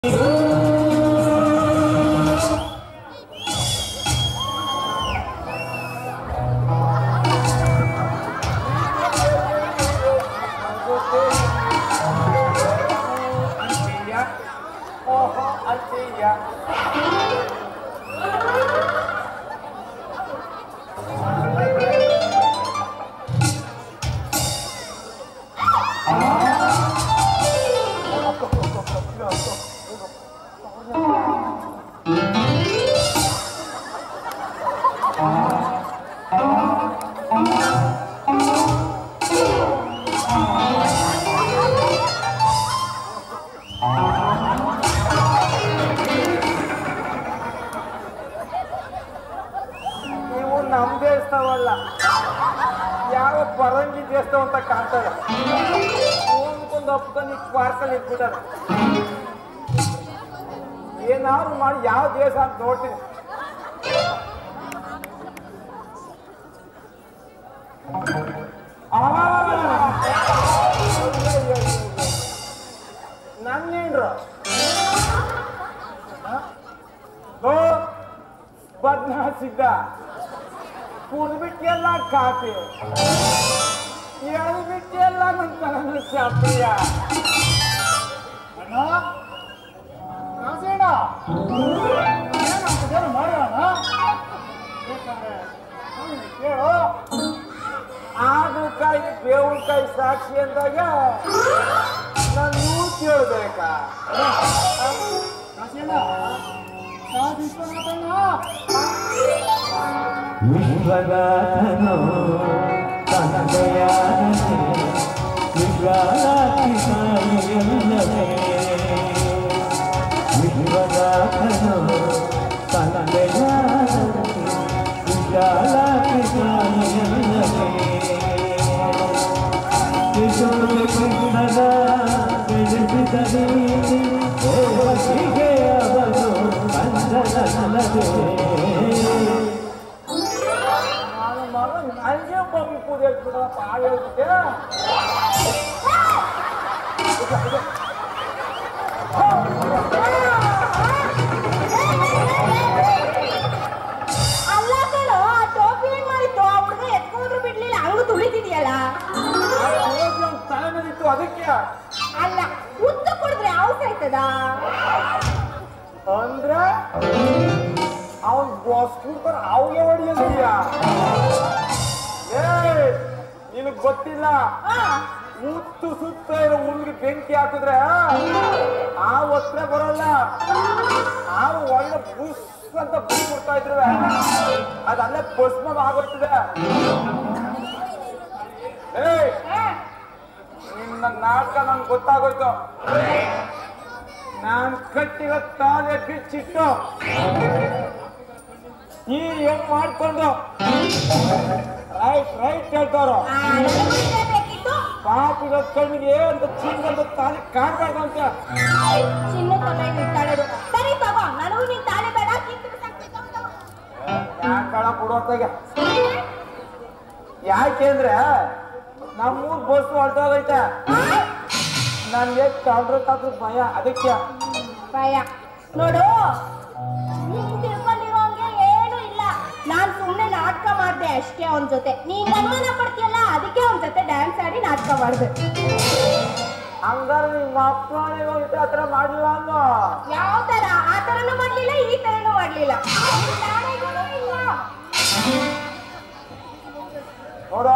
ಅಂತೀಯ ಓಹೋ ಅಂತೀಯ ನೀವು ನಮ್ ದೇವಸ್ಥಾವಲ್ಲ ಯಾವ ಪರಂಗಿ ದೇವಸ್ಥಾವ ಅಂತ ಕಾಣ್ತದ ಒಂದ್ಕೊಂದು ಹಬ್ಬದಲ್ಲಿ ಪಾರ್ಕಲ್ಲಿ ಇಟ್ಬಿಟ್ಟಾರ ಏನಾದ್ರು ಮಾಡಿ ಯಾವ ದೇಶ ಅಂತ ನೋಡ್ತೀನಿ ನನ್ನೇನ್ರು ಓ ಬದ್ನ ಸಿದ್ಧ ಕುಡ್ಬಿಟ್ಟಿಯಲ್ಲ ಕಾಫಿ ಎಳ್ದು ಬಿಟ್ಟಿಯಲ್ಲ ನನ್ನ ನನ್ನ ಚಾಪ್ರಿಯ ಅಣ್ಣ ಕಾಸೇಣ ಏನಂತದೇನು ಮಾಡೋಣ ಬೇಕಂದ್ರೆ ಅವ್ನಿಗೆ ಕೇಳು ಹಾಗಲಕಾಯಿ ಬೇವಿನಕಾಯಿ ಸಾಕ್ಷಿ ಅಂದಾಗ ನಾನು ನೀವು ಕೇಳ್ಬೇಕಾ ಕಾಸೇಣ ಕಾಸು ಇಸ್ಕೊಂಡ್ರಪ್ಪಣ್ಣ ವಿಶ್ವಗಾತನೋ ತಂದೆಯಾಗನೆ ವಿಶ್ವಗಾತಿಸಾಯಲ್ಲವೇ ವಿಶ್ವಗಾತನೋ ತಂದೆಯಾಗನೆ ವಿಶ್ವಗಾತಿಸಾಯಲ್ಲವೇ ಕಿಶೋರ ಕೃಷ್ಣನ ಬೆಳೆಸಿದರೆ ದೇವರಿಗೆ ಅವನು ಕಂದನಲ್ಲವೇ ನಾನು ಮಗ ನನಗೆ ಬಂದು ಪೂಜೆ ಬಿಡಪ್ಪ ಹೇಳ್ಬಿಟ್ಟೆ ಅಲ್ಲ ಕಣೋ ಆ ಟೋಪಿ ಏನ್ ಮಾಡಿತ್ತು ಆ ಹುಡುಗ ಎತ್ಕೊಂಡ್ರು ಬಿಡ್ಲಿಲ್ಲ ಹಂಗ ತುಳಿತಿದ್ಯಲ್ಲ ಆ ಟೋಪಿ ಅವ್ನ್ ತಲೆ ಮೇಲಿತ್ತು ಅದಕ್ಕೆ ಅಲ್ಲ ಉದ್ದು ಕುಡಿದ್ರೆ ಅವಸ ಆಯ್ತದ ಅಂದ್ರೆ ಅವನ್ ಬಾಸ್ ಕೂಡ್ತಾರ ಅವ್ಗೆ ಹೊಡಿಯಲ್ತೀಯ ಏ ನಿನಗ್ ಗೊತ್ತಿಲ್ಲ ಉತ್ತು ಸುತ್ತ ಇರೋ ಹುಲ್ಗೆ ಬೆಂಕಿ ಹಾಕಿದ್ರೆ ಆ ಒತ್ತರೆ ಬರಲ್ಲ ಆ ಒಳ್ಳೆ ಬುಸ್ ಅಂತ ಬುಸ್ ಕೊಡ್ತಾ ಇದ್ರೆ ಅದಲ್ಲೇ ಭಸ್ಮ ಆಗೋಗ್ತದೆ ಏ ನಿನ್ನ ನಾಟಕ ನನ್ಗೆ ಗೊತ್ತಾಗೋಯ್ತು ನಾನ್ ಕಟ್ಟಿರೋ ತಾಲೆ ಬಿಚ್ಚಿಟ್ಟು ಈ ಹೆಂಗ್ ಮಾಡ್ಕೊಂಡು ರೈಟ್ ರೈಟ್ ಹೇಳ್ತಾರೋ ಬೇಕಿತ್ತು ಪಾಪಿರೋ ಕಣ್ಣಿಗೆ ಅಂತ ಚಿನ್ನದ ತಾಲಿ ಕಾಣ್ಬಾರ್ದು ಅಂತ ಚಿನ್ನ ತೊಂದ್ರೆ ಇಟ್ಟಾಳೋದು ಸರಿ ತಗೋ ನನಗೂ ನೀನ್ ತಾಳಿ ಬೇಡ ಕಿತ್ತು ಬಿಸಾಕ್ಬೇಕು ಯಾಕಳ ಬಿಡೋತ್ತಾಗ ಯಾಕೆಂದ್ರೆ ನಮ್ಮೂರ್ ಬಸ್ ಹೊರಟೋಗೈತೆ ನನ್ಗೆ ಕಳ್ರ ತಾತ್ರ ಭಯ ಅದಕ್ಕೆ ಭಯ ನೋಡು ನೀನ್ ತಿಳ್ಕೊಂಡಿರೋಂಗೆ ಏನು ಇಲ್ಲ ನಾನ್ ಸುಮ್ನೆ ನಾಟಕ ಮಾಡ್ದೆ ಅಷ್ಟೇ ಅವನ ಜೊತೆ ನೀನ್ ಅನುಮಾನ ಪಡ್ತೀಯಲ್ಲ ಅದಕ್ಕೆ ಅವನ ಜೊತೆ ಡ್ಯಾನ್ಸ್ ಆಡಿ ನಾಟಕ ಮಾಡ್ದೆ ಹಂಗಾರೆ ನಿಮ್ಮ ಅಪ್ಪನಿಗೆ ಹೋಗಿದ್ರೆ ಆ ಥರ ಮಾಡಿಲ್ಲ ಅನ್ನೋ ಯಾವ ತರ ಆ ತರನು ಮಾಡ್ಲಿಲ್ಲ ಈ ತರನು ಮಾಡ್ಲಿಲ್ಲ ನಿನ್ ತಾಳೆಗೂ ಇಲ್ಲ ನೋಡು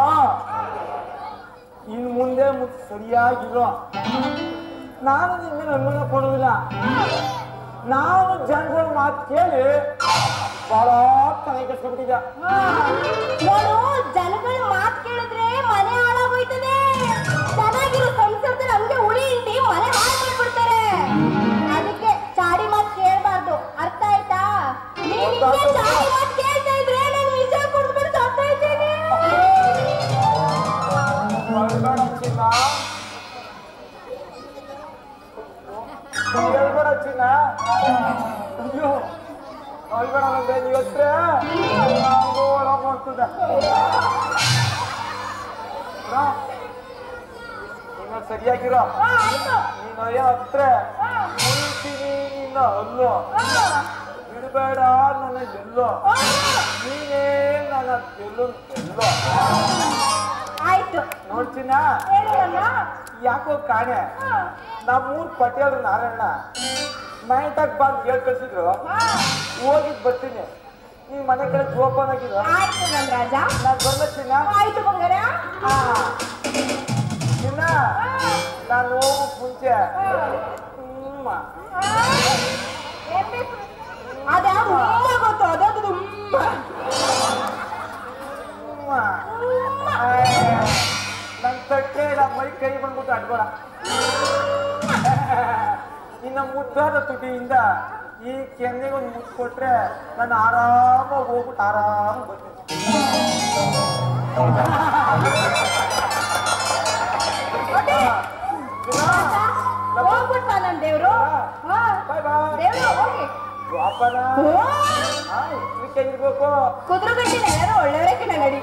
ಇನ್ ಮುಂದೆ ಮುಟ್ ಸರಿಯಾಗಿರೋ ನಾನು ನಿನ್ನ ಅನುಮಾನ ಕೊಡುವುದಿಲ್ಲ ನಾನು ಜನಗಳ ಮಾತು ಕೇಳಿ ಬಹಳ ತಲೆ ಕೆಡ್ಸ್ಕೊಂಡ್ಬಿಟ್ಟಿದ್ದೆ ಹಾ. ನೋಡು ಜನಗಳ ಮಾತ್ ಕೇಳಿದ್ರೆ ಮನೆ ಹಾಳಾಗೋಯ್ತದೆ ಚೆನ್ನಾಗಿರೋ ಸಂಸಾರದಲ್ಲಿ ಹಂಗೆ ಉಳಿ ಹಿಂಡಿ ಮನೆ ಹಾಳು ಮಾಡ್ಬಿಡ್ತಾರೆ ಅದಕ್ಕೆ ಚಾಡಿ ಮಾತ್ ಕೇಳ್ಬಾರ್ದು ಅರ್ಥ ಆಯ್ತಾ ನೀನ್ ಹಿಂಗೆ ಚಾಡಿ ಮಾತ್ ಕೇಳ್ತಾ ಇದ್ರೆ ನಾನು ನಿಜ ಕುಡ್ದ್ಬಿಟ್ಟು ಸತ್ತ ಇದ್ದೀನಿ ಹೇಳ್ಬೇಡ ಚಿನ್ನ ಹೇಳ್ಬೇಡ ಚಿನ್ನ ಅಯ್ಯೋ ಹೇಳ್ಬೇಡ ನಂಗೆ ನೀವು ಹತ್ರ ಒಳಗೆ ಮಾಡ್ತಿದ್ದೆ ಇನ್ನ ಸರಿಯಾಗಿರೋ ಹಾ, ಆಯ್ತು ನೀನು ಅಯ್ಯೋ ಹತ್ರ ಹಾ. ಉಳಿತೀನಿ ನಿನ್ನ ಅಲ್ಲೋ ಬಿಡಬೇಡ ನನ್ನ ಎಲ್ಲೋ ನೀನೇ ನನ್ನ ಗೆಲ್ಲು ಎಲ್ಲೋ ಆಯ್ತು ನೋಡ್ತೀನ ಹೇಳುವಲ್ಲ ಯಾಕೋ ಕಾಣೆ ನಮ್ಮೂರ್ ಪಟೇಲ್ ನಾರಾಯಣ ನೈಟಾಗ್ ಬಂದು ಹೇಳ್ ಕಳ್ಸಿದ್ರು ಹೋಗಿದ್ ಬರ್ತೀನಿ ನೀವ್ ಮನೆ ಕಡೆ ಜೋಪಾನ ಆಗಿದ್ರು ಆಯ್ತು ನನ್ ರಾಜ ನಾನ್ ಬರ್ಲತ್ತೀನ ಆಯ್ತು ಬಂಗಾರ ಚಿನ್ನ ನಾನು ಹೋಗಕ್ ಮುಂಚೆ ಹ್ಮ್ ಅದ ಉಮ್ಮ ಗೊತ್ತು ಅದದು ಉಮ್ಮ ನನ್ ತಟ್ಟೆ ನಮ್ಮ ಮೈ ಕೈ ಬಂದ್ಬಿಟ್ಟು ಅಡ್ಬೇಡ ಇನ್ನ ಮುದ್ದಾದ ತುಟಿಯಿಂದ ಈ ಕೆನ್ನೆಗೆ ಒಂದು ಮುದ್ದು ಕೊಟ್ರೆ ನಾನು ಆರಾಮಾಗಿ ಹೋಗ್ಬಿಟ್ಟು ಆರಾಮಾಗಿ ಬರ್ತೀನಿ ಹೋಗ್ಬಿಟ್ಟ ನನ್ ದೇವ್ರು ಹಾ. ಬಾಯ್ ಬಾಯ್ ದೇವ್ರು ಹೋಗಿ ದ್ವಾಪರ ಓ, ಹಾಯ್ ಇದಕ್ಕೆ ಇರ್ಬೇಕು ಕುದುರೆ ಗಟ್ಟಿನ ಎಲ್ಲರೂ ಒಳ್ಳೆಯವರೇ ಕಣ ನಡಿ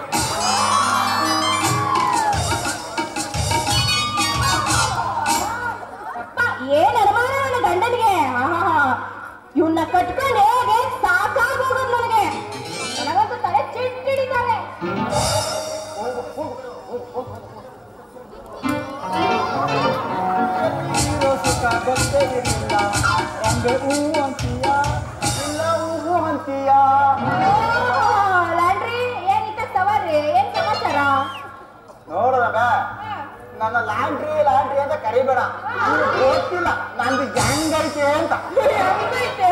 ಅಪ್ಪ, ಏನ್ ಅನುಮಾನ ನನ್ನ ಗಂಡನಿಗೆ ಇವನ್ನ ಕಟ್ಕೊಂಡು ಹೇಗೆ ಸಾಕಾಗೋಗೋದು ನನಗೆ ನನಗಂತೂ ತಲೆ ಚಿಟ್ಟಿಡಿತಾನೆ ಇರೋ ಸುಖ ಗೊತ್ತೇ ಇರಲಿಲ್ಲ ಒಂದೇ ಹೂ ಅಂತೀಯ ಇಲ್ಲ ಹೂವು ಅಂತೀಯ ಲಾಂಡ್ರಿ ಏನಿತ್ತ ಸವಾರಿ ಏನ್ ಸಮಾಚಾರ ನೋಡ್ರಗ ನನ್ನ ಲಾಂಡ್ರಿ ಲಾಂಡ್ರಿ ಅಂತ ಕರಿಬೇಡ ನಿನಗೆ ಗೊತ್ತಿಲ್ಲ ನಂದು ಹೆಂಗೈತೆ ಅಂತ ಹಂಗೈತೆ?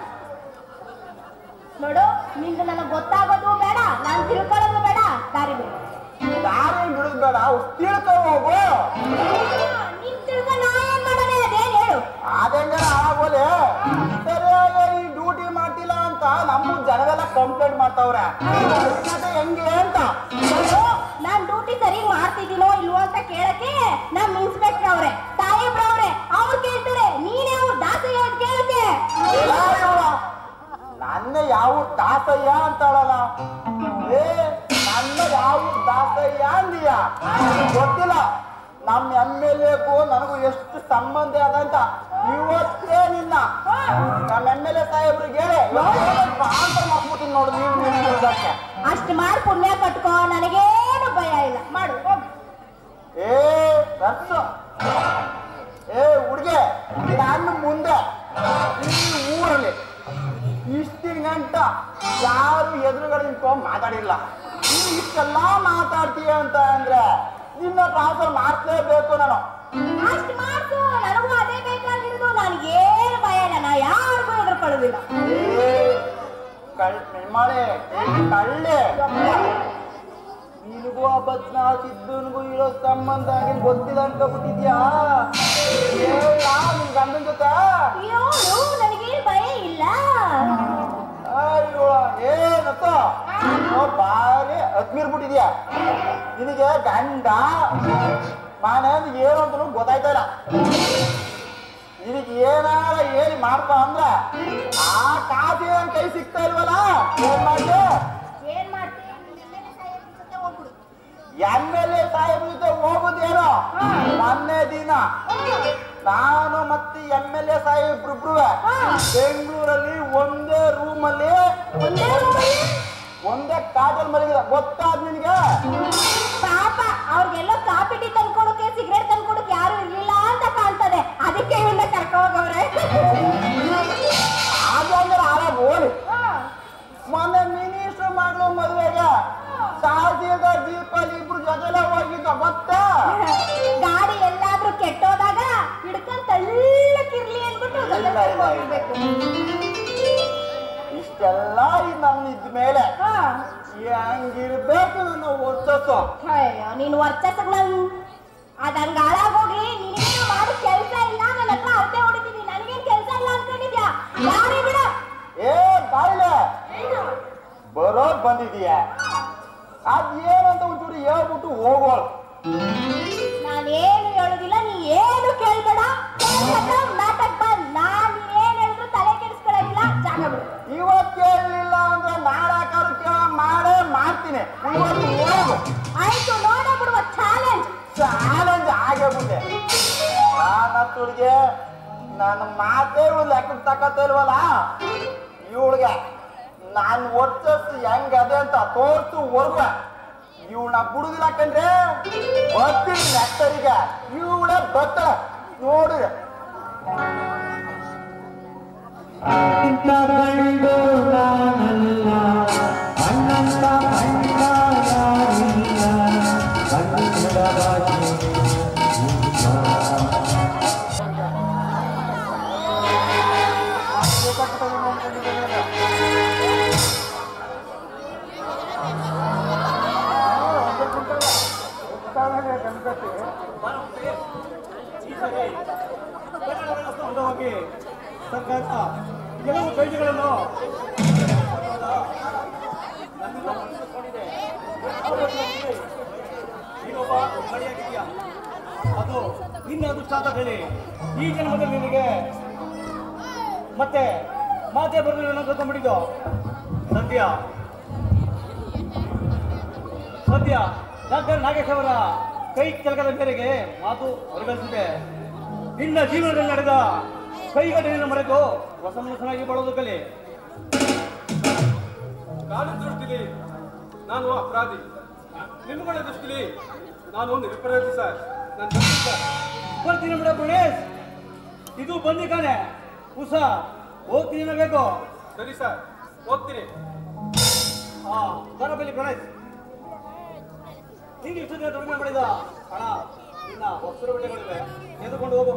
ನೋಡು ನಿಂದು ನನಗೆ ಗೊತ್ತಾಗೋದು ಬೇಡ ನಾನು ತಿಳ್ಕೊಳ್ಳೋದು ಬೇಡ ದಾರಿ ಬಿಡು ದಾರಿ ಬಿಡುದ್ ಬೇಡ ತಿಳ್ಕೊ ಹೋಗು ನೀನ್ ತಿಳ್ಕೊ ನಾ ಏನ್ ಮಾಡೋಣ ಅದೇನ್ ಹೇಳು ಅದಂಗ ಆಗೋಲೆ ಸರಿಯಾಗಿ ಈ ಡ್ಯೂಟಿ ಮಾಡ್ತಿಲ್ಲ ಅಂತ ನಮ್ಮ ಜನವೆಲ್ಲ ಕಂಪ್ಲೇಂಟ್ ಮಾಡ್ತಾವ್ರೆ ಮತ್ತೆ ಹೆಂಗೆ ಅಂತ ನೋಡು, ನಾನ್ ಡ್ಯೂಟಿ ಸರಿ ಮಾಡ್ತಿದ್ದೀನೋ ಇಲ್ವೋ ಅಂತ ಕೇಳಕ್ಕೆ ನಮ್ ಇನ್ಸ್ಪೆಕ್ಟರ್ ಅವ್ರೆ ಸಾಹೇಬ್ರವ್ರೆ ಅವ್ರು ಕೇಳ್ತಾರೆ ನೀನೇ ಅವ್ರ ದಾಸಯ್ಯ ಅಂತ ಕೇಳಕ್ಕೆ ನನ್ನ ಯಾವ ದಾಸಯ್ಯ ಅಂತಾಳಲ್ಲ ಏ ನನ್ನ ಯಾವ ದಾಸಯ್ಯ ಅಂದೀಯ ಗೊತ್ತಿಲ್ಲ ನಮ್ಮ ಎಮ್ ಎಲ್ ಎಗೂ ನನಗೂ ಎಷ್ಟು ಸಂಬಂಧ ಅದಂತ ಇವತ್ತೇ ನಿನ್ನ ನಮ್ಮ ಎಮ್ ಎಲ್ ಎ ಸಾಹೇಬ್ರಿಗೆ ಹೇಳಿ ಟ್ರಾನ್ಸ್ಫರ್ ಮಾಡ್ಬಿಟ್ಟಿನಿ ನೋಡು ನೀವು ನೀವು ಇದಕ್ಕೆ ಅಷ್ಟ್ ಮಾಡಿ ಪುಣ್ಯ ಕಟ್ಕೋ ನನಗೇನು ಭಯ ಇಲ್ಲ ಮಾಡು ಹೋಗು ಏ ರಕ್ಸು ಏ ಹುಡುಗಿ ನಾನು ಮುಂದೆ ಈ ಊರಲ್ಲಿ ಇಷ್ಟಿನ ಗಂಟ ಯಾರು ಎದುರುಗಡೆ ನಿಂತ್ಕೊಂಡು ಮಾತಾಡಿಲ್ಲ ನೀನು ಇಷ್ಟೆಲ್ಲ ಮಾತಾಡ್ತೀಯ ಅಂತ ಅಂದ್ರೆ ನಿನ್ನ ಟ್ರಾನ್ಸ್ಫರ್ ಮಾಡ್ಲೇಬೇಕು ನಾನು ಅಷ್ಟ್ ಮಾಡ್ತು ನನಗೂ ಅದೇ ಬೇಕಾಗಿರೋದು ನನಗೇನು ಭಯ ಇಲ್ಲ ನಾ ಯಾರಿಗೂ ಎದುರ್ಕೊಳ್ಳೋದಿಲ್ಲ ಏ ಕಳ್ ಮಳೆ ಕಳ್ಳೆ ನಿನಗೂ ಆ ಬದ್ನಾಥ್ ಇದ್ದವನಿಗೂ ಇರೋ ಸಂಬಂಧ ಏನ್ ಗೊತ್ತಿಲ್ಲ ಅನ್ಕೊಬಿಟ್ಟಿದ್ಯಾ ಹೇಳ ನಿನ್ ಗಂಡನ ಜೊತೆ ಅಯ್ಯೋಳು ನನಗೇನು ಭಯ ಇಲ್ಲ ಅಯ್ಯೋ ಏನತ್ತ ಬಾರಿ ಅದ್ಮೀರ್ ಬಿಟ್ಟಿದ್ಯಾ ನಿನಗೆ ಗಂಡ ಮನೆ ಅಂದ್ರೆ ಏನು ಅಂತ ಗೊತ್ತಾಯ್ತಾ ಇಲ್ಲ ನಿನಗೆ ಏನಾರ ಹೇಳಿ ಮಾಡ್ತಾ ಅಂದ್ರ ಆ ಕಾಫಿ ನನ್ ಕೈ ಸಿಗ್ತಾ ಇಲ್ವಲ್ಲ ಏನ್ ಮಾಡಿ ಏನ್ ಮಾಡ್ತೀನಿ ಹೋಗ್ಬಿಡು ಎಮ್ ಎಲ್ ಎ ಸಾಹೇಬ್ ಜೊತೆ ಹೋಗುದೇನೋ ಮೊನ್ನೆ ದಿನ ನಾನು ಮತ್ತೆ ಎಮ್ ಎಲ್ ಎ ಸಾಹೇಬ್ರಿಬ್ರು ಬೆಂಗಳೂರಲ್ಲಿ ಒಂದೇ ರೂಮಲ್ಲಿ ಒಂದೇ ರೂಮಲ್ಲಿ ಒಂದೇ ಕಾಟಲ್ ಮಲಗಿದ ಗೊತ್ತಾದ ನಿನಗೆ ಪಾಪ ಅವ್ರಿಗೆಲ್ಲೋ ಕಾಫಿ ಟೀ ತಂದ್ಕೊಡಕ್ಕೆ ಸಿಗರೇಟ್ ತಂದ್ಕೊಡಕ್ಕೆ ಯಾರು ಇರ್ಲಿಲ್ಲ ಅಂತ ಕಾಣ್ತದೆ ಅದಕ್ಕೆ ಇವನ್ನ ಕರ್ಕೋಗವ್ರೆ ಅದು ಅಂದ್ರೆ ಆರಾಮ್ ಹೋಗಿ ಮೊನ್ನೆ ಮಿನಿಸ್ಟರ್ ಮಗಳು ಮದುವೆಗೆ ತಹಸೀಲ್ದಾರ್ ಜೀಪಲ್ಲಿ ಇಬ್ರು ಜೊತೆಲೆ ಹೋಗಿದ್ದ ಗೊತ್ತಾ ಗಾಡಿ ಎಲ್ಲಾದ್ರೂ ಕೆಟ್ಟೋದಾಗ ಹಿಡ್ಕೊಂಡ್ ತಳ್ಳಕ್ಕಿರ್ಲಿ ಅಂದ್ಬಿಟ್ಟು ಇಲ್ಲ, ಇಲ್ಲ, ಇಲ್ಲ. ಹೋಗ್ಬೇಕು ಇಷ್ಟೆಲ್ಲ ಈ ನನ್ನ ಇದ್ದ ಮೇಲೆ ಹಾ. ಹೆಂಗಿರ್ಬೇಕು ನನ್ನ ವರ್ಚಸ್ಸು ಅಯ್ಯೋ ನೀನ್ ವರ್ಚಸ್ಸಗ್ ನನ್ ಅದ್ ಹಂಗ ಹಾಳಾಗೋಗ್ಲಿ ನಿನಗೇನು ಮಾಡೋ ಕೆಲ್ಸ ಇಲ್ಲ ನನ್ನ ಹತ್ರ ಅರ್ಧೆ ಹೊಡಿತೀನಿ ನನಗೇನ್ ಕೆಲ್ಸ ಇಲ್ಲ ಅನ್ಕೊಂಡಿದ್ಯಾ ಯಾರೇ ಬಿಡ ಏ ಬಾಯ್ಲೆ ಬರೋದ್ ಬಂದಿದೀಯ ಅದ್ ಏನಂತ ಒಂಚೂರು ಹೇಳ್ಬಿಟ್ಟು ಹೋಗೋಳು ನಾನೇನು ಹೇಳುದಿಲ್ಲ ನೀ ಏನು ಕೇಳ್ಬೇಡ ನಾಟಕ್ ಬಂದ್ ನಾನ್ ನೀನ್ ಏನ್ ಹೇಳಿದ್ರು ತಲೆ ಕೆಡಿಸ್ಕೊಳ್ಳೋದಿಲ್ಲ ಜಾಗ ಬಿಡು ಇವತ್ತು ಕೇಳಲಿಲ್ಲ ಅಂದ್ರೆ ನಾಡಾಕಾರು ಕೇಳ ಮಾಡೇ ಮಾಡ್ತೀನಿ ಇವತ್ತು ಹೋಗು ಆಯ್ತು ನೋಡ ಬಿಡುವ ಚಾಲೆಂಜ್ ಚಾಲೆಂಜ್ ಆಗೇ ಮುಂದೆ ನಾನತ್ತುಡ್ಗೆ ನನ್ನ ಮಾತೇ ಇವಳು ಲೆಕ್ಕಕ್ಕೆ ತಕತ ಇಲ್ವಲ್ಲ ಇವಳಿಗೆ ನಾನು ವರ್ಚಸ್ಸು ಹೆಂಗದೆ ಅಂತ ತೋರ್ಸು ವರ್ಗ ಇವಳನ್ನ ಬಿಡುದಿಲ್ಲ ಕಂಡ್ರೆ ಬರ್ತೀನಿ ನೆಟ್ಟರಿಗೆ ಇವಳೇ ಬರ್ತಾಳೆ ನೋಡಿ ಕಂಡು ನಾನಲ್ಲ ಅಣ್ಣಂತ ಅಣ್ಣ ಯಾರಿಲ್ಲ ಕನ್ನಡವಾಗಿ ಹೋಗಿ ಸರ್ಕಾರ ಕೆಲವು ಕೈದಿಗಳನ್ನು ನೀನೊಬ್ಬ ಮಡಿಯಾಗಿದೆಯಾ ಅದು ನಿನ್ನ ಅದೃಷ್ಟ ಅಂತ ಹೇಳಿ ಈ ಜನ್ಮದಲ್ಲಿ ನಿನಗೆ ಮತ್ತೆ ಮಾತೆ ಬರೆದು ಕರ್ಕೊಂಡ್ಬಿಟ್ಟಿದ್ದು ಸದ್ಯ ಸದ್ಯ ಡಾಕ್ಟರ್ ನಾಗೇಶ್ ಅವರ ಕೈ ಕೆಲಕದ ಮೇರೆಗೆ ಮಾತು ಹೊರಗಳಿಸಿದೆ ನಿನ್ನ ಜೀವನದಲ್ಲಿ ನಡೆದ ಕೈಘಟನೆಯನ್ನು ಮರೆತು ಹೊಸ ಮನುಷ್ಯನಾಗಿ ಬಾಳೋದು ಕಲಿ ನಾನು ದೃಷ್ಟಿಲಿ ನಾನು ಅಪರಾಧಿ ನಿಮ್ಮಗಳ ದೃಷ್ಟಿಲಿ ನಾನು ನಿರಪರಾಧಿ ಸರ್ ನನ್ನ ತಪ್ಪು ಸರ್ ಬರ್ತೀನಿ ಮೇಡಮ್ ಗಣೇಶ್ ಇದು ಬಂದಿಕಾನೆ ಉಸ ಹೋಗ್ತೀನಿ ಅನ್ನಬೇಕು ಸರಿ ಸರ್ ಹೋಗ್ತೀನಿ ಹಾ ಬರಬಲ್ಲಿ ಗಣೇಶ್ ನೀನು ಇಷ್ಟು ದಿನ ದುಡಿಮೆ ಮಾಡಿದ ಹಣ ನಿನ್ನ ಹೊಸರು ಬಟ್ಟೆಗಳಿವೆ ಎದುಕೊಂಡು ಹೋಗು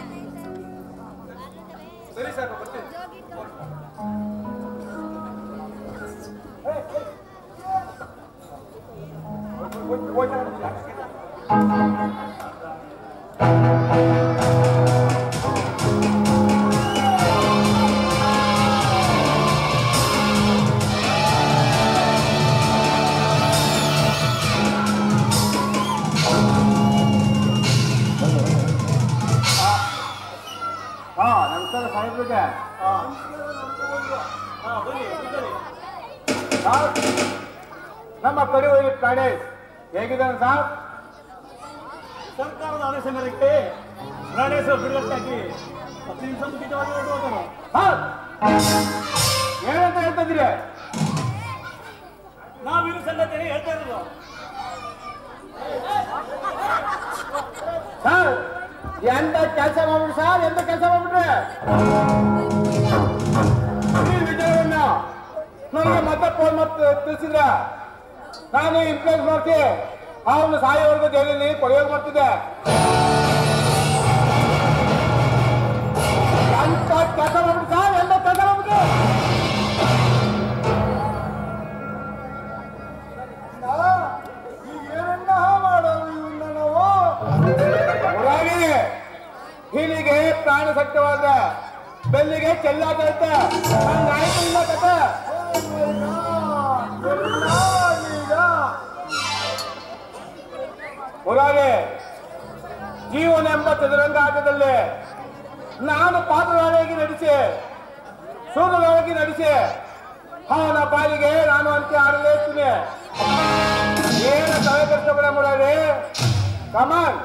ಸರಿ ಸರ್ ನಾನು ಬರ್ತೀನಿ ಹಾ ನಮಸ್ಕಾರ ಸಾಹೇಬ್ರಿಗೆ ಹಾ ಹಾ ಬನ್ನಿ ಇದ್ದಾರೆ. ಸಾರ್, ನಮ್ಮ ಕಡಿವಳಿ ಪ್ರಾಣೇಶ್ ಹೇಗಿದ್ದಾನೆ ಸರ್ ಸರ್ಕಾರದ ಆದೇಶ ಮೇರೆಗೆ ಪ್ರಾಣೇಶ್ವರ ಬಿಡುಗಡೆಯಾಗಿ ಹತ್ತು ನಿಮಿಷ ಮುಗಿತವಾಗಿ ಹೊರಟು ಹೋದನು ಸರ್ ಏನಂತ ಹೇಳ್ತಿದ್ದೀರಿ ನಾವಿರು ಸಂಗತಿಯನ್ನು ಹೇಳ್ತಾ ಇರೋದು ಸರ್ ಎಂತ ಕೆಲಸ ಮಾಡ್ಬಿಡ್ರಿ ಸರ್ ಎಂತ ಕೆಲಸ ಮಾಡ್ಬಿಟ್ರೆ ಈ ವಿಜಯವನ್ನ ನನಗೆ ಮತ್ತೆ ಫೋನ್ ಮತ್ತೆ ತಿಳಿಸಿದ್ರ ನಾನು ಇನ್ಫ್ಲೂಯೆನ್ಸ್ ಮಾಡ್ತಿ ಅವನು ಸಾಯೋವರೆಗೂ ಜೈಲಲ್ಲಿ ಕೊಳೆಯೋದು ಮಾಡ್ತಿದ್ದೆ ಎಂತ ಕೆಲಸ ಮಾಡ್ಬಿಡಿ ಸರ್ ಎಂತ ಕೆಲಸ ಮಾಡ್ಬಿಟ್ಟು ಏನನ್ನ ಮಾಡೋದು ಇವನ್ನ ನಾವು ಹೊರಗೆ ಹೀಲಿಗೆ ಪ್ರಾಣ ಸತ್ಯವಾದ ಬೆಲ್ಲಿಗೆ ಚೆಲ್ಲಾಗೈತ ಹಂಗಾಯ್ತು ಇಲ್ಲ ಕತೆ ಹೊರಗೆ ಜೀವನ ಎಂಬ ಚದುರಂಗ ಆಟದಲ್ಲಿ ನಾನು ಪಾತ್ರಧಾರಿಯಾಗಿ ನಟಿಸಿ ಸೂರ್ಯವಾಗಿ ನಟಿಸಿ ಅವನ ಪಾಲಿಗೆ ನಾನು ಅಂತ್ಯ ಆಡಲೇತೀನಿ ಏನು ತಲೆ ಕಷ್ಟಪಡ ಮುರಾರಿ ಕಮಾನ್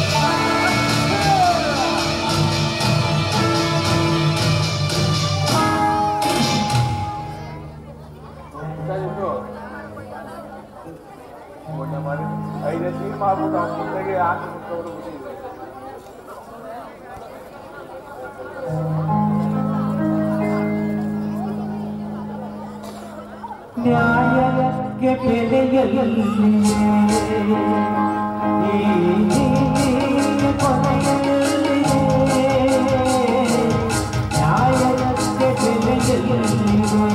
ಐದು ಸೀಟ್ ಮಾಡ್ಬಿಟ್ಟು ಅವ್ನ ಮುಂದೆಗೆ ಹಾಕಿ ಬಿಟ್ಟು ನ್ಯಾಯಕ್ಕೆ ಬೆಲೆಯಲ್ಲಿ ಈ ನೀರಿನ ಕೊನೆಯಲ್ಲಿ ನ್ಯಾಯಕ್ಕೆ ಬೆಲೆಯಲ್ಲಿ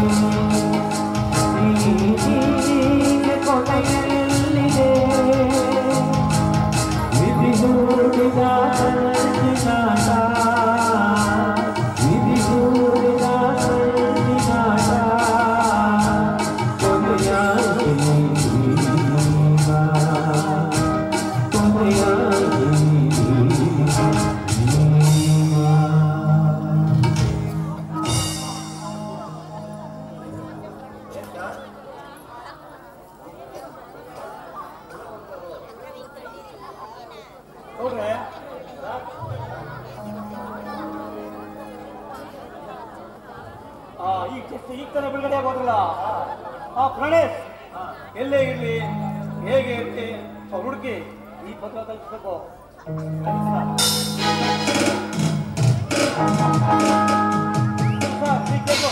ಈ ನೀರಿನ ಕೊನೆಯಲ್ಲಿದೆ ವಿಧಿಗೂಡಿದ ಸಂಚಿನಾಟ ವಿಧಿಗೂಡಿದ ಸಂಚಿನಾಟ ಕೊನೆಯಾಗಿ ನೀವ, ಕೊನೆಯಾಗಿ ನೀವ. ಆ, ಈಗ just ಈಗ ತಾನೇ ಬಿಡುಗಡೆ ಆಗೋದ್ರಲ್ಲ ಆ ಪ್ರಣೇಶ್ ಎಲ್ಲೇ ಇರ್ಲಿ ಹೇಗೆ ಇರ್ಲಿ ಅವ್ರು ಹುಡುಕಿ ಈ ಪತ್ರ ತಲುಪಿಸ್ಬೇಕು ಸರ್, ಈಗ ಬೇಕು.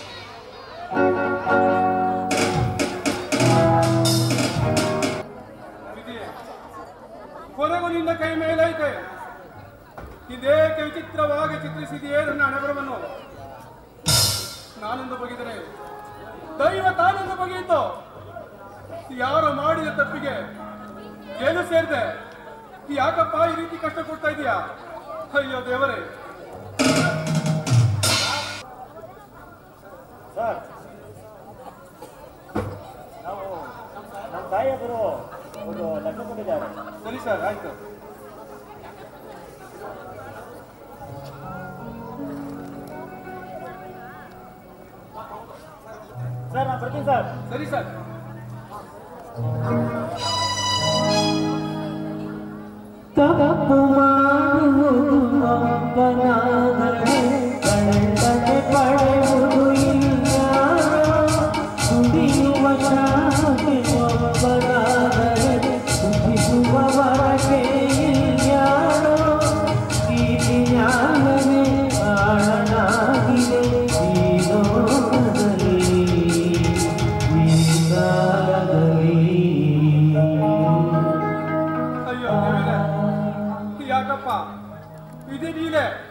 ವಿಧಿ ಕೊನೆಗೂ ನಿನ್ನ ಕೈ ಮೇಲೈತೆ ಇದೇಕೆ ವಿಚಿತ್ರವಾಗಿ ಚಿತ್ರಿಸಿದೆಯೇ ನನ್ನ ಹಣೆಬರವನ್ನು ನಾನೆಂದು ಬಗೆದರೆ ದೈವ ತಾನೆಂದು ಬಗೆಯಿತು ಯಾರು ಮಾಡಿದ ತಪ್ಪಿಗೆ ಜೈಲು ಸೇರಿದೆ ಯಾಕಪ್ಪ ಈ ರೀತಿ ಕಷ್ಟ ಕೊಡ್ತಾ ಇದೀಯಾ ಅಯ್ಯೋ ದೇವರೇ ಸರ್ ನಾವು ನಮ್ಮ ತಾಯಿಯವರು ಒಂದು ಲೆಕ್ಕ ಕೊಟ್ಟಿದ್ದಾರೆ ಸರಿ ಸರ್ ಆಯ್ತು ಸರ್ ನಾನು ಬರ್ತೀನಿ ಸರ್ ಸರಿ ಸರ್ ತಪ್ಪು ಮಾಡುವುದು ಒಬ್ಬನಾದರೆ ಕಳ್ಳನೆ ಪಡೆಯುವುದು ಇಲ್ಲಾರೋ ದುಡಿಯುವ ಶಾಂತಿ ಒಬ್ಬನಾದರೆ ಸುಖಿಸುವವರಗೆ ಇಲ್ಲಾರೋ ಕೀರ್ತಿ ನ್ಯಾಯವೇ ಕಾರಣನಾಗಿದೆ ಈ ಲೋಕದಲ್ಲಿ ಈ ಕಾಲದಲ್ಲಿ ಅಯ್ಯೋ ದೇವರೇ ಯಾಕಪ್ಪ ವಿಧಿ ನೀನೆ